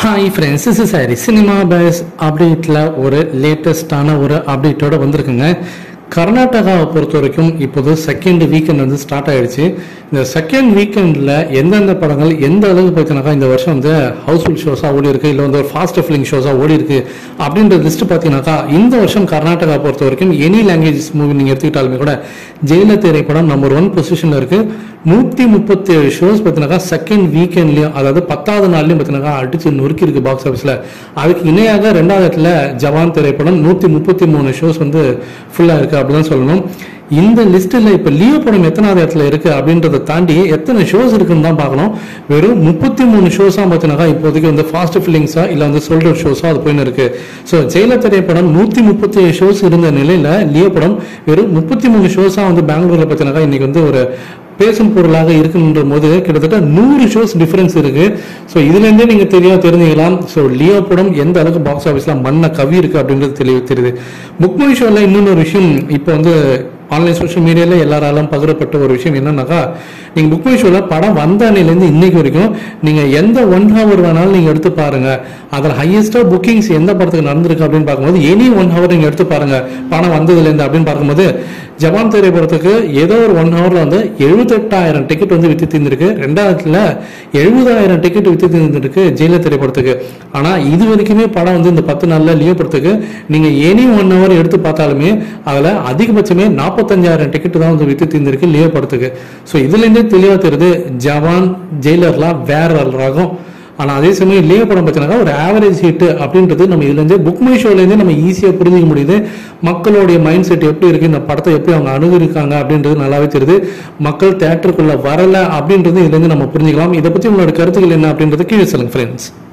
hi friends is sorry cinema base அப்டேட்டில் ஒரு லேட்டஸ்டான ஒரு அப்டேட்டோட வந்திருக்குங்க கர்நாடகாவை பொறுத்த வரைக்கும் இப்போது செகண்ட் வீக்கெண்ட் வந்து ஸ்டார்ட் ஆயிடுச்சு இந்த செகண்ட் வீக்கெண்டில் எந்தெந்த படங்கள் எந்த அளவுக்கு பார்த்தீங்கன்னாக்கா இந்த வருஷம் வந்து ஹவுஸ்ஃபுல் ஷோஸாக ஓடி இருக்கு இல்லை வந்து ஒரு ஃபாஸ்ட் ஃபில்லிங் ஷோஸாக ஓடி இருக்கு அப்படின்ற லிஸ்ட் பார்த்தீங்கன்னாக்கா இந்த வருஷம் கர்நாடகா பொறுத்த வரைக்கும் எனி லாங்குவேஜஸ் மூவி நீங்கள் எடுத்துக்கிட்டாலுமே கூட ஜெயில திரைப்படம் நம்பர் ஒன் பொசிஷனில் இருக்கு நூற்றி முப்பத்தி ஏழு ஷோஸ் பார்த்தீங்கன்னாக்கா செகண்ட் வீக்கெண்ட்லையும் அதாவது பத்தாவது நாள்லையும் பார்த்தீங்கன்னாக்கா அடிச்சு நொறுக்கி இருக்கு பாக்ஸ் ஆஃபீஸில் அதுக்கு இணையாக ரெண்டாவது இடத்துல ஜவான் திரைப்படம் நூற்றி முப்பத்தி மூணு ஷோஸ் வந்து ஃபுல்லாக இருக்கு அப்படிதான் சொல்லணும் இந்த லிஸ்ட்டில் இப்போ லியோ படம் எத்தனாவது இடத்துல இருக்கு அப்படின்றத தாண்டி எத்தனை ஷோஸ் இருக்குன்னு தான் பார்க்கணும் வெறும் முப்பத்தி மூணு ஷோஸாக பார்த்தீங்கன்னாக்கா இப்போதைக்கு வந்து ஃபாஸ்ட் ஃபில்லிங்ஸா இல்லை வந்து சோல்ட் அவுட் ஷோஸாக அது போயின்னு இருக்கு ஸோ ஜெயில திரைப்படம் நூற்றி முப்பத்தி ஏழு ஷோஸ் இருந்த நிலையில் லியோ படம் வெறும் முப்பத்தி மூணு ஷோஸாக வந்து பெங்களூரில் பார்த்தீங்கன்னாக்கா இன்னைக்கு வந்து ஒரு பேசும் பொருளாக இருக்குன்ற போது கிட்டத்தட்ட நூறு ஷோஸ் டிஃபரன்ஸ் இருக்கு ஸோ இதுலேருந்தே நீங்கள் தெரியா தெரிஞ்சுக்கலாம் ஸோ லியோ படம் எந்த அளவுக்கு பாக்ஸ் ஆஃபீஸில் மண்ணை கவி இருக்கு அப்படின்றது தெளிவு தெரியுது புக் மை ஷோவில் இன்னொன்று விஷயம் இப்போ வந்து ஆன்லைன் சோஷியல் மீடியாவில் எல்லாராலும் பகிரப்பட்ட ஒரு விஷயம் என்னன்னாக்கா நீங்கள் புக் மை ஷோவில் படம் வந்த அன்னையிலேருந்து இன்னைக்கு வரைக்கும் நீங்கள் எந்த ஒன் ஹவர் வேணாலும் நீங்கள் எடுத்து பாருங்க அதில் ஹையஸ்டாக புக்கிங்ஸ் எந்த படத்துக்கு நடந்திருக்கு அப்படின்னு பார்க்கும்போது எனி ஒன் ஹவர் நீங்கள் எடுத்து பாருங்க படம் வந்ததுலேருந்து அப்படின்னு பார்க்கும்போது ஜவான் திரைப்படத்துக்கு ஏதோ ஒரு ஒன் ஹவரில் வந்து எழுபத்தெட்டாயிரம் டிக்கெட் வந்து வித்து தீர்ந்துருக்கு ரெண்டாயிரத்தில் எழுபதாயிரம் டிக்கெட் வித்து தீர்ந்துருக்கு ஜெயில திரைப்படத்துக்கு ஆனால் இது வரைக்குமே படம் வந்து இந்த பத்து நாளில் லீவ் படத்துக்கு நீங்கள் எனி ஒன் ஹவர் எடுத்து பார்த்தாலுமே அதில் அதிகபட்சமே நாற்பத்தஞ்சாயிரம் டிக்கெட் தான் வந்து வித்து தீர்ந்துருக்கு லீவ் படத்துக்கு ஸோ இதுலேருந்தே தெளிவாக தெரியுது ஜவான் ஜெயிலர்லாம் வேற ரகம் ஆனால் அதே சமயம் லியோ படம் பார்த்தீங்கன்னா ஒரு ஆவரேஜ் ஹிட் அப்படின்றது நம்ம இதுலேருந்து புக் மை ஷோலேருந்து நம்ம ஈஸியாக புரிஞ்சிக்க முடியுது மக்களுடைய மைண்ட் செட் எப்படி இருக்கு இந்த படத்தை எப்படி அவங்க அணுகிருக்காங்க அப்படின்றது நல்லாவே தெரியுது மக்கள் தேட்டருக்குள்ள வரல அப்படின்றது இதுலேருந்து நம்ம புரிஞ்சுக்கலாம் இதை பற்றி உங்களோட கருத்துக்கள் என்ன அப்படின்றது கீழே சொல்லுங்க ஃப்ரெண்ட்ஸ்